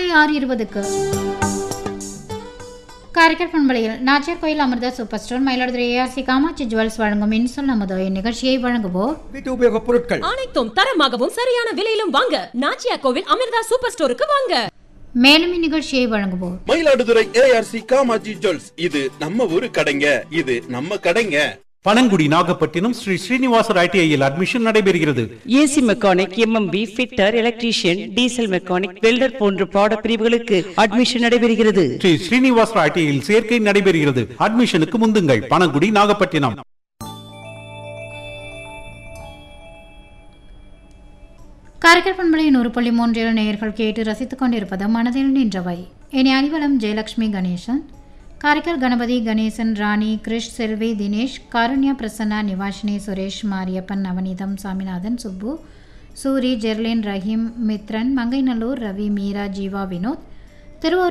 ஆறு இருபதுக்கு காரைக்கால் பண்பலையில் Nachiyar Koil Amirtha super store Mayiladuthurai ARC Kamatchi jewels வழங்கும் இன்சொல் நமது இந்நிகழ்ச்சியை வழங்குவோர் வீட்டு உபயோகப் பொருட்கள் அனைத்தும் தரமாகவும் சரியான விலையிலும் வாங்க நாச்சியா கோவில் அமிர்தா சூப்பர் ஸ்டோருக்கு வாங்க மேலும் இந்நிகழ்ச்சியை வழங்குவோர் மயிலாடுதுறை ஏஆர்சி காமாஜி ஜுவல்ஸ் இது நம்ம ஊரு கடைங்க இது நம்ம கடைங்க பனங்குடி நாகப்பட்டினம் ஸ்ரீ ஸ்ரீனிவாசர் ஐடிஐயில் அட்மிஷன் நடைபெறுகிறது AC mechanic MMP fitter electrician diesel mechanic welder போன்ற பாட பிரிவுகளுக்கு அட்மிஷன் நடைபெறுகிறது ஸ்ரீ ஸ்ரீனிவாசர் ஐடிஐயில் சேர்க்கை நடைபெறுகிறது அட்மிஷனுக்கு முந்துங்கள் பனங்குடி நாகப்பட்டினம் காரைக்கால் பண்பலையின் ஒரு புள்ளி மூன்றில் நேயர்கள் கேட்டு ரசித்துக் கொண்டிருப்பது மனதில் நின்றவை இனி அணிவலம் ஜெயலட்சுமி கணேசன் காரைக்கால் கணபதி கணேசன் ராணி கிருஷ் செல்வி தினேஷ் காருண்யா பிரசன்னா நிவாஷினி சுரேஷ் மாரியப்பன் நவநீதம் சாமிநாதன் சுப்பு சூரி ஜெர்லின் ரஹீம் மித்ரன் மங்கைநல்லூர் ரவி மீரா ஜீவா வினோத் திருவாரூர்